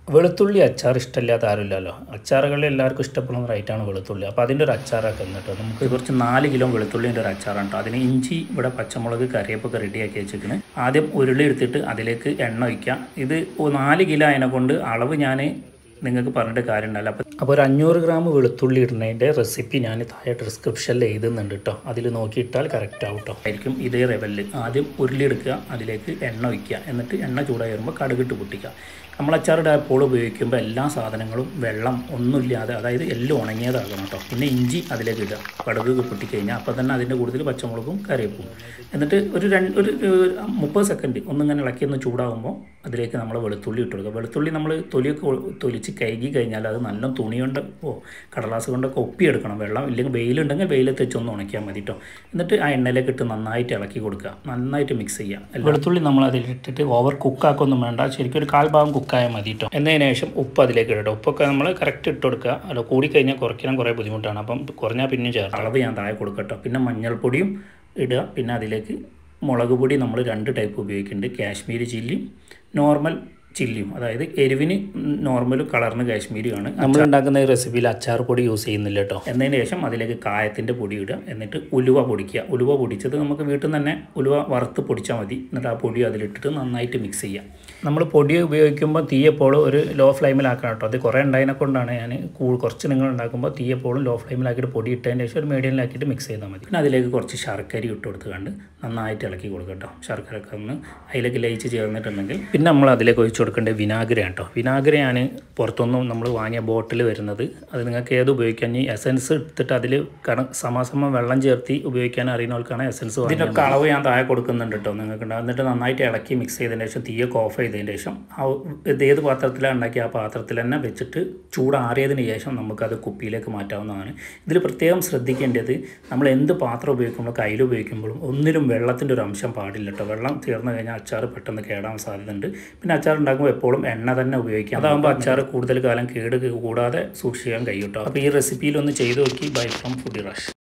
വെളുത്തുള്ളി അച്ചാർ ഇഷ്ടമില്ലാത്ത ആരുമില്ലല്ലോ അച്ചാറുകളിൽ എല്ലാവർക്കും ഇഷ്ടപ്പെടുന്ന റൈറ്റാണ് വെളുത്തുള്ളി അപ്പോൾ അതിൻ്റെ ഒരു അച്ചാറൊക്കെ എന്നിട്ട് നമുക്ക് കുറച്ച് നാല് കിലോ വെളുത്തുള്ളിൻ്റെ ഒരു അച്ചാറാണ് കേട്ടോ അതിന് ഇഞ്ചി ഇവിടെ പച്ചമുളക് കറിവേപ്പൊക്കെ റെഡിയാക്കി വെച്ചിരിക്കുന്നത് ആദ്യം ഉരുളി എടുത്തിട്ട് അതിലേക്ക് എണ്ണ ഒഴിക്കാം ഇത് ഒ- നാല് കിലോ അതിനെ കൊണ്ട് അളവ് ഞാൻ നിങ്ങൾക്ക് പറഞ്ഞിട്ട് കാര്യമുണ്ടല്ലോ അപ്പോൾ അപ്പോൾ ഒരു അഞ്ഞൂറ് ഗ്രാം വെളുത്തുള്ളി ഇടുന്നതിൻ്റെ റെസിപ്പി ഞാൻ താഴെ ഡിസ്ക്രിപ്ഷനിൽ എഴുതുന്നുണ്ട് കേട്ടോ അതിൽ നോക്കിയിട്ടാൽ കറക്റ്റ് ആവും കേട്ടോ ആയിരിക്കും ഇതേ ലെവലിൽ ആദ്യം ഉരുളി എടുക്കുക അതിലേക്ക് എണ്ണ ഒഴിക്കുക എന്നിട്ട് എണ്ണ ചൂടായി വരുമ്പോൾ കടുകിട്ട് പൊട്ടിക്കുക നമ്മൾ അച്ചാറിടെ അപ്പോൾ ഉപയോഗിക്കുമ്പോൾ എല്ലാ സാധനങ്ങളും വെള്ളം ഒന്നുമില്ലാതെ അതായത് എല്ലാം ഉണങ്ങിയതാകണം കേട്ടോ പിന്നെ ഇഞ്ചി അതിലേക്ക് ഇടുക കടുക് പൊട്ടിക്കഴിഞ്ഞാൽ അപ്പോൾ തന്നെ അതിൻ്റെ കൂടുതൽ പച്ചമുളകും കറിവേപ്പും എന്നിട്ട് ഒരു രണ്ട് ഒരു ഒരു മുപ്പത് സെക്കൻഡ് ഒന്നിങ്ങനെ ഇളക്കി ഒന്ന് ചൂടാകുമ്പോൾ അതിലേക്ക് നമ്മൾ വെളുത്തുള്ളി ഇട്ട് കൊടുക്കുക വെളുത്തുള്ളി നമ്മൾ തൊലിയൊക്കെ ഒ- തൊലിച്ച് കഴുകി കഴിഞ്ഞാൽ അത് നല്ല തുണി കൊണ്ട് ഓ കടലാസ് കൊണ്ടൊക്കെ ഒപ്പിയെടുക്കണം വെള്ളം ഇല്ലെങ്കിൽ വെയിലുണ്ടെങ്കിൽ വെയിലത്ത് വെച്ചൊന്ന് ഉണക്കിയാൽ മതി കേട്ടോ എന്നിട്ട് ആ എണ്ണയിലേക്ക് ഇട്ട് നന്നായിട്ട് ഇളക്കി കൊടുക്കുക നന്നായിട്ട് മിക്സ് ചെയ്യുക വെളുത്തുള്ളി നമ്മൾ അതിലിട്ടിട്ട് ഓവർ കുക്കാക്കൊന്നും വേണ്ട ശരിക്കും ഒരു കാൽ ഭാഗം കുക്കായാൽ മതി കേട്ടോ എന്നതിന് ശേഷം ഉപ്പ് അതിലേക്ക് ഇടട്ടോ ഉപ്പൊക്കെ നമ്മൾ കറക്റ്റ് ഇട്ട് കൊടുക്കുക അല്ല കൂടിക്കഴിഞ്ഞാൽ കുറയ്ക്കാൻ കുറേ ബുദ്ധിമുട്ടാണ് അപ്പം കുറഞ്ഞാൽ പിന്നെ ചേർത്ത് അളവ് ഞാൻ താഴെ കൊടുക്കട്ടോ പിന്നെ മഞ്ഞൾപ്പൊടിയും ഇടുക പിന്നെ അതിലേക്ക് മുളക് പൊടി നമ്മൾ രണ്ട് ടൈപ്പ് ഉപയോഗിക്കുന്നുണ്ട് കാശ്മീരി ചില്ലിയും നോർമൽ ചില്ലിയും അതായത് എരിവിന് നോർമലും കളറിന് കാശ്മീരിയാണ് നമ്മൾ ഉണ്ടാക്കുന്ന ഈ റെസിപ്പിയിൽ അച്ചാർ പൊടി യൂസ് ചെയ്യുന്നില്ല കേട്ടോ എന്നതിന് ശേഷം അതിലേക്ക് കായത്തിൻ്റെ പൊടി ഇടുക എന്നിട്ട് ഉലുവ പൊടിക്കുക ഉലുവ പൊടിച്ചത് നമുക്ക് വീട്ടിൽ നിന്ന് തന്നെ ഉലുവ വറുത്ത് പൊടിച്ചാൽ മതി എന്നിട്ട് ആ പൊടി അതിലിട്ടിട്ട് നന്നായിട്ട് മിക്സ് ചെയ്യാം നമ്മൾ പൊടി ഉപയോഗിക്കുമ്പോൾ തീയെപ്പോഴും ഒരു ലോ ഫ്ലെയിമിലാക്കണം കേട്ടോ അത് കുറേ ഉണ്ടായതിനെ കൊണ്ടാണ് ഞാൻ കൂ- കുറച്ച് നിങ്ങൾ ഉണ്ടാക്കുമ്പോൾ തീയെപ്പോഴും ലോ ഫ്ലെയിമിലാക്കിയിട്ട് പൊടി ഇട്ടതിന് ശേഷം ഒരു മീഡിയമിലാക്കിയിട്ട് മിക്സ് ചെയ്താൽ മതി പിന്നെ അതിലേക്ക് കുറച്ച് ശർക്കര ഇട്ട് കൊടുത്ത് കണ്ട് നന്നായിട്ട് ഇളക്കി കൊടുക്കുക കേട്ടോ ശർക്കര ഒക്കെ ഒന്ന് അതിലേക്ക് ലയിച്ച് ചേർന്നിട്ടുണ്ടെങ്കിൽ പിന്നെ നമ്മൾ അതിലേക്ക് ഒഴിച്ച് കൊടുക്കേണ്ടത് വിനാഗിരി കേട്ടോ വിനാഗിരി ഞാൻ പുറത്തൊന്നും നമ്മൾ വാങ്ങിയ ബോട്ടിൽ വരുന്നത് അത് നിങ്ങൾക്ക് ഏത് ഉപയോഗിക്കാൻ ഈ എസൻസ് എടുത്തിട്ട് അതിൽ കണ സമാസമം വെള്ളം ചേർത്തി ഉപയോഗിക്കാൻ അറിയുന്നവർക്കാണ് എസൻസ് ഇതിൻ്റെയൊക്കെ അളവ് ഞാൻ താഴെ കൊടുക്കുന്നുണ്ട് കേട്ടോ നിങ്ങൾക്ക് ഉണ്ടാവും. എന്നിട്ട് നന്നായിട്ട് ഇളക്കി മിക്സ് ചെയ്തതിന് ശേഷം തീയൊക്കെ ഓഫ് ചെയ്തതിന് ശേഷം ആ ഇത് ഏത് പാത്രത്തിലാണ് ഉണ്ടാക്കി ആ പാത്രത്തിൽ തന്നെ വെച്ചിട്ട് ചൂടാറിയതിന് ശേഷം നമുക്കത് കുപ്പിയിലേക്ക് മാറ്റാവുന്നതാണ് ഇതിൽ പ്രത്യേകം ശ്രദ്ധിക്കേണ്ടത് നമ്മൾ എന്ത് പാത്രം ഉപയോഗിക്കുമ്പോൾ കയ്യിൽ ഉപയോഗിക്കുമ്പോഴും ഒന്നിലും വെള്ളത്തിൻ്റെ ഒരു അംശം പാടില്ല കേട്ടോ വെള്ളം തീർന്നു കഴിഞ്ഞാൽ അച്ചാർ പെട്ടെന്ന് കേടാൻ സാധ്യതയുണ്ട് പിന്നെ അച്ചാർ ഉണ്ടാക്കുമ്പോൾ എപ്പോഴും എണ്ണ തന്നെ ഉപയോഗിക്കാം അതാകുമ്പോൾ അച്ചാർ കൂടുതൽ കാലം കേട് കൂടാതെ സൂക്ഷിക്കാൻ കഴിയും കേട്ടോ അപ്പോൾ ഈ റെസിപ്പിയിൽ ഒന്ന് ചെയ്ത് നോക്കി ബൈ ഫ്രം ഫുഡി റഷ്